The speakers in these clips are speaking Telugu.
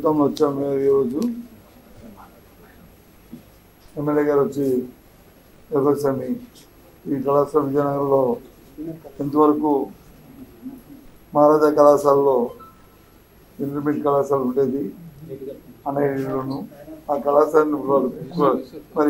వెళ్తామని వచ్చాము మేము ఈరోజు ఎమ్మెల్యే గారు వచ్చి యోగస్వామి ఈ కళాశాల విజయనగరంలో ఇంతవరకు మహారాజా కళాశాలలో ఇంటర్మీడియట్ కళాశాల ఉండేది అన్నయ్యలోను ఆ కళాశాలను వాళ్ళు మరి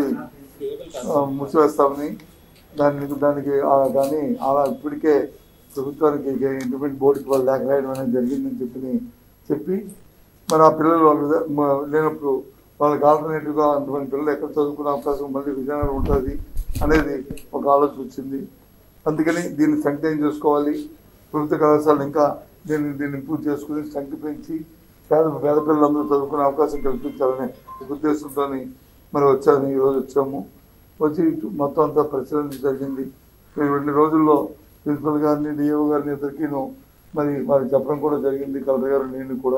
ఆ, మూసివేస్తామని దాన్ని దానికి ఆ, కానీ అలా ఇప్పటికే ప్రభుత్వానికి ఇక ఇంటర్మీడియట్ బోర్డుకి వాళ్ళు లేఖ రాయడం అనేది జరిగిందని చెప్పి చెప్పి మరి ఆ పిల్లలు వాళ్ళు మ- లేనప్పుడు వాళ్ళకి ఆల్టర్నేటివ్గా అంతమంది పిల్లలు ఎక్కడ చదువుకునే అవకాశం మళ్ళీ విజయనగరం ఉంటుంది అనేది ఒక ఆలోచన వచ్చింది అందుకని దీన్ని సంఖ్యం చేసుకోవాలి ప్రభుత్వ కళాశాలలు ఇంకా దీన్ని దీన్ని ఇంప్రూవ్ చేసుకుని సంఖ్య పెంచి పేద పేద పిల్లలందరూ చదువుకునే అవకాశం కల్పించాలనే ఒక ఉద్దేశంతో మరి వచ్చాను ఈరోజు వచ్చాము వచ్చి ఇటు మొత్తం అంతా పరిశీలన జరిగింది మేము రెండు రోజుల్లో ప్రిన్సిపల్ గారిని డిఓ గారిని ఇద్దరికీను మరి వారికి చెప్పడం కూడా జరిగింది కలెక్టర్ గారు నేను కూడా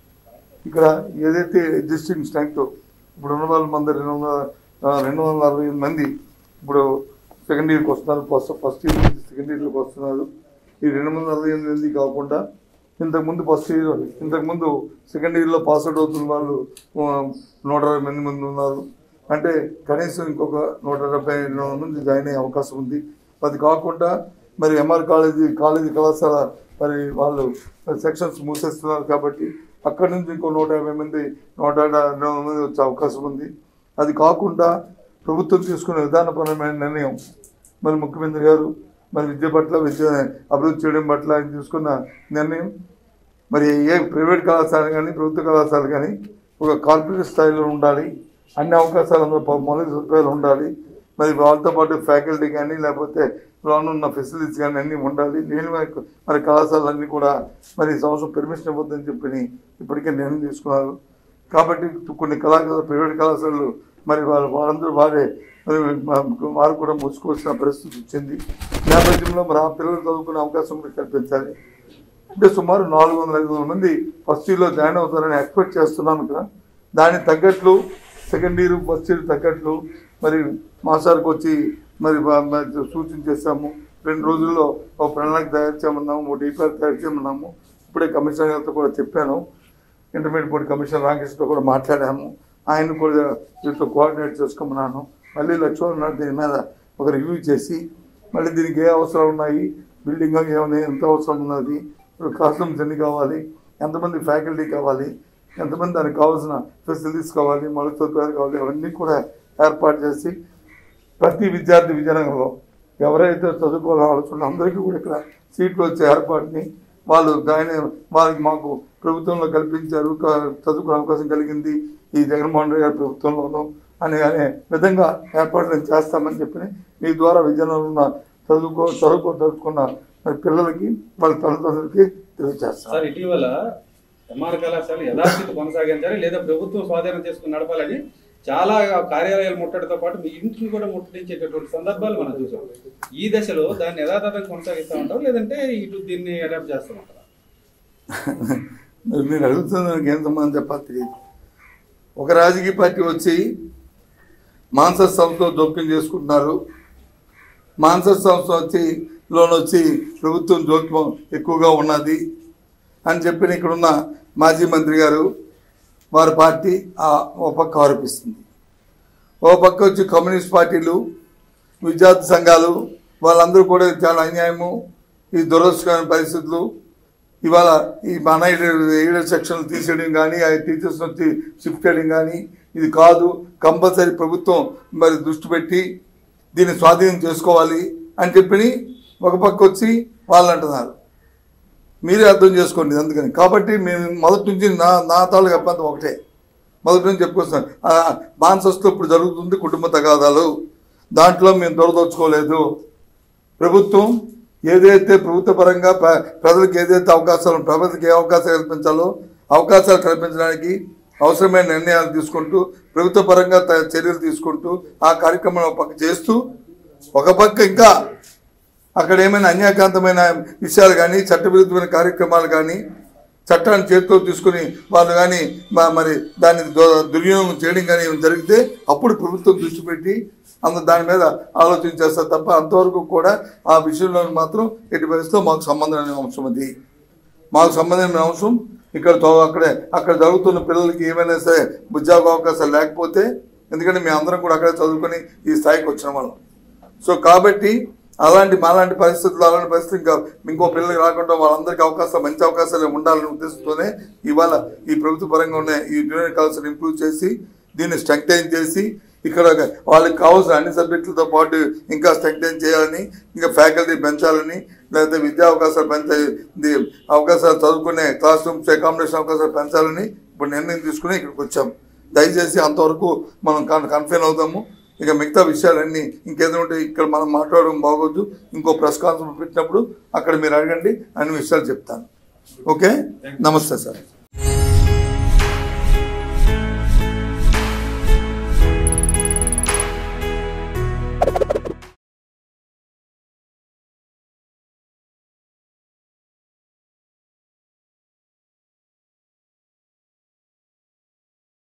ఇక్కడ ఏదైతే ఎగ్జిస్టింగ్ స్ట్రెంగ్త్ ఇప్పుడు ఉన్న వాళ్ళ మంది రెండు వందల ఆ, రెండు వందల అరవై ఎనిమిది మంది ఇప్పుడు సెకండ్ ఇయర్కి వస్తున్నారు ఫస్ట్ ఫస్ట్ ఇయర్ నుంచి సెకండ్ ఇయర్కి వస్తున్నారు ఈ రెండు వందల అరవై ఎనిమిది మంది కాకుండా ఇంతకుముందు ఫస్ట్ ఇయర్ ఇంతకుముందు సెకండ్ ఇయర్లో పాస్ అవుట్ అవుతున్న వాళ్ళు ఆ, నూట అరవై మంది మంది ఉన్నారు అంటే కనీసం ఇంకొక నూట డెబ్బై రెండు వందల మంది జాయిన్ అయ్యే అవకాశం ఉంది అది కాకుండా మరి ఎంఆర్ కాలేజీ కాలేజీ కళాశాల మరి వాళ్ళు సెక్షన్స్ మూసేస్తున్నారు కాబట్టి అక్కడి నుంచి ఇంకో నూట యాభై మంది నూట రెండు వందల మంది వచ్చే అవకాశం ఉంది అది కాకుండా ప్రభుత్వం తీసుకునే విధానపరమైన నిర్ణయం మరి ముఖ్యమంత్రి గారు మరి విద్య పట్ల విద్య అభివృద్ధి చేయడం పట్ల ఆయన తీసుకున్న నిర్ణయం మరి ఏ ప్రైవేట్ కళాశాల కానీ ప్రభుత్వ కళాశాల కానీ ఒక కార్పొరేట్ స్థాయిలో ఉండాలి అన్ని అవకాశాలు అందులో ప- మౌలిక సదుపాయాలు ఉండాలి మరి వాళ్ళతో పాటు ఫ్యాకల్టీ కానీ లేకపోతే లోనున్న ఫెసిలిటీస్ కానీ అన్నీ ఉండాలి నేను మరి కళాశాలన్నీ కూడా మరి ఈ సంవత్సరం పెర్మిషన్ ఇవ్వద్దని చెప్పి ఇప్పటికే నిర్ణయం తీసుకున్నారు కాబట్టి కొన్ని కళాశాల ప్రైవేట్ కళాశాలలు మరి వాళ్ళు వాళ్ళందరూ వారే మరి మా- వారు కూడా మూసుకోవాల్సిన పరిస్థితి వచ్చింది ఈ నేపథ్యంలో మరి ఆ పిల్లలు చదువుకునే అవకాశం కూడా కల్పించాలి అంటే సుమారు నాలుగు వందల ఐదు వందల మంది ఫస్ట్ ఇయర్లో జాయిన్ అవుతారని ఎక్స్పెక్ట్ చేస్తున్నాను కదా దానికి తగ్గట్లు సెకండ్ ఇయర్ ఫస్ట్ ఇయర్ తగ్గట్లు మరి మా సార్కి వచ్చి మరి బా- మరి సూచన చేశాము రెండు రోజుల్లో ఒక ప్రణాళిక తయారు చేయమన్నాము ఒక డీపీఆర్ తయారు చేయమన్నాము ఇప్పుడే కమిషనర్ గారితో కూడా చెప్పాను ఇంటర్మీడియట్ బోర్డు కమిషనర్ రాకేష్తో కూడా మాట్లాడాము ఆయన కూడా వీటితో కోఆర్డినేట్ చేసుకోమన్నాను మళ్ళీ లక్ష్మణ్ దీని మీద ఒక రివ్యూ చేసి మళ్ళీ దీనికి ఏ అవసరాలు ఉన్నాయి బిల్డింగ్ ఏమైనా ఎంత అవసరం ఉన్నది ఇప్పుడు క్లాస్ రూమ్స్ ఎన్ని కావాలి ఎంతమంది ఫ్యాకల్టీ కావాలి ఎంతమంది దానికి కావాల్సిన ఫెసిలిటీస్ కావాలి మౌలిక సదుపాయాలు కావాలి అవన్నీ కూడా ఏర్పాటు చేసి ప్రతి విద్యార్థి విజయనగరంలో ఎవరైతే చదువుకోవాలని ఆలోచన అందరికీ కూడా ఇక్కడ సీట్లు వచ్చే ఏర్పాటుని వాళ్ళు దాని వాళ్ళకి మాకు ప్రభుత్వంలో కల్పించారు క- చదువుకునే అవకాశం కలిగింది ఈ జగన్మోహన్ రెడ్డి గారి ప్రభుత్వంలోనూ అనే అనే విధంగా ఏర్పాట్లు నేను చేస్తామని చెప్పి మీ ద్వారా విజయనగరంలో ఉన్న చదువుకో చదువుకో చదువుకున్న మరి పిల్లలకి వాళ్ళ తల్లిదండ్రులకి తెలియజేస్తాను సార్ ఇటీవల ఎంఆర్ కళాశాల యథాస్థితి కొనసాగించాలి లేదా ప్రభుత్వం స్వాధీనం చేసుకుని నడపాలని చాలా కార్యాలయాలు ముట్టడితో పాటు మీ ఇంటిని కూడా ముట్టడించేటటువంటి సందర్భాలు మనం చూసాం ఈ దశలో దాన్ని యథాతథంగా కొనసాగిస్తా ఉంటాం లేదంటే ఇటు దీన్ని అడాప్ట్ చేస్తామంటారా మరి మీరు అడుగుతున్న దానికి ఏం సమాధానం చెప్పాలి తెలియదు ఒక రాజకీయ పార్టీ వచ్చి మాన్సర్ సంస్థతో జోక్యం చేసుకుంటున్నారు మాన్సర్ సంస్థ వచ్చి లోన్ వచ్చి ప్రభుత్వం జోక్యం ఎక్కువగా ఉన్నది అని చెప్పి ఇక్కడున్న మాజీ మంత్రి గారు వారి పార్టీ ఆ ఓ పక్క ఆరోపిస్తుంది ఓ పక్క వచ్చి కమ్యూనిస్ట్ పార్టీలు విద్యార్థి సంఘాలు వాళ్ళందరూ కూడా చాలా అన్యాయము ఈ దురదృష్టకరమైన పరిస్థితులు ఇవాళ ఈ మన ఎయిడెడ్ సెక్షన్ తీసేయడం కానీ ఆ టీచర్స్ వచ్చి షిఫ్ట్ చేయడం కానీ ఇది కాదు కంపల్సరీ ప్రభుత్వం మరి దృష్టి పెట్టి దీన్ని స్వాధీనం చేసుకోవాలి అని చెప్పి ఒక పక్క వచ్చి వాళ్ళు అంటున్నారు మీరే అర్థం చేసుకోండి అందుకని కాబట్టి మేము మొదటి నుంచి నా నా తాలూకు అబ్బంది ఒకటే మొదటి నుంచి చెప్పుకొస్తాను మాన్సస్తో ఇప్పుడు జరుగుతుంది కుటుంబ తగాదాలు దాంట్లో మేము దొరదోచుకోలేదు ప్రభుత్వం ఏదైతే ప్రభుత్వ పరంగా ప్ర- ప్రజలకు ఏదైతే అవకాశాలు ప్రజలకు ఏ అవకాశాలు కల్పించాలో అవకాశాలు కల్పించడానికి అవసరమైన నిర్ణయాలు తీసుకుంటూ ప్రభుత్వ పరంగా త- చర్యలు తీసుకుంటూ ఆ కార్యక్రమం ఒక పక్క చేస్తూ ఒక పక్క ఇంకా అక్కడ ఏమైనా అన్యాకాంతమైన విషయాలు కానీ చట్టవిరుద్ధమైన కార్యక్రమాలు కానీ చట్టాన్ని చేతితో తీసుకుని వాళ్ళు కానీ మా- మరి దాన్ని దు- దుర్వినియోగం చేయడం కానీ ఏమైనా జరిగితే అప్పుడు ప్రభుత్వం దృష్టి పెట్టి అంత దాని మీద ఆలోచన చేస్తారు తప్ప అంతవరకు కూడా ఆ విషయంలో మాత్రం ఎట్టి పరిస్థితిలో మాకు సంబంధమైన అంశం అది మాకు సంబంధమైన అంశం ఇక్కడ తో- అక్కడే అక్కడ జరుగుతున్న పిల్లలకి ఏమైనా సరే ఉద్యోగ అవకాశాలు లేకపోతే ఎందుకంటే మేము అందరం కూడా అక్కడే చదువుకొని ఈ స్థాయికి వచ్చిన వాళ్ళం సో కాబట్టి అలాంటి మాలాంటి పరిస్థితులు అలాంటి పరిస్థితులు ఇంకా ఇంకో పిల్లలకి రాకుండా వాళ్ళందరికీ అవకాశం మంచి అవకాశాలు ఉండాలనే ఉద్దేశంతోనే ఇవాళ ఈ ప్రభుత్వ పరంగా ఉన్న ఈ జూనియర్ కాలేజీని ఇంప్రూవ్ చేసి దీన్ని స్ట్రెంగ్టైన్ చేసి ఇక్కడ వాళ్ళకి కావాల్సిన అన్ని సబ్జెక్టులతో పాటు ఇంకా స్ట్రెంగ్టైన్ చేయాలని ఇంకా ఫ్యాకల్టీ పెంచాలని లేకపోతే విద్యా అవకాశాలు పెంచ ఇది అవకాశాలు చదువుకునే క్లాస్ రూమ్స్ అకామిడేషన్ అవకాశాలు పెంచాలని ఇప్పుడు నిర్ణయం తీసుకుని ఇక్కడికి వచ్చాం దయచేసి అంతవరకు మనం కన్ కన్ఫైన్ అవుతాము ఇక మిగతా విషయాలన్నీ ఇంకేదో ఉంటే ఇక్కడ మనం మాట్లాడడం బాగోద్దు ఇంకో ప్రెస్ కాన్ఫరెన్స్ పెట్టినప్పుడు అక్కడ మీరు అడగండి అన్ని విషయాలు చెప్తాను ఓకే నమస్తే సార్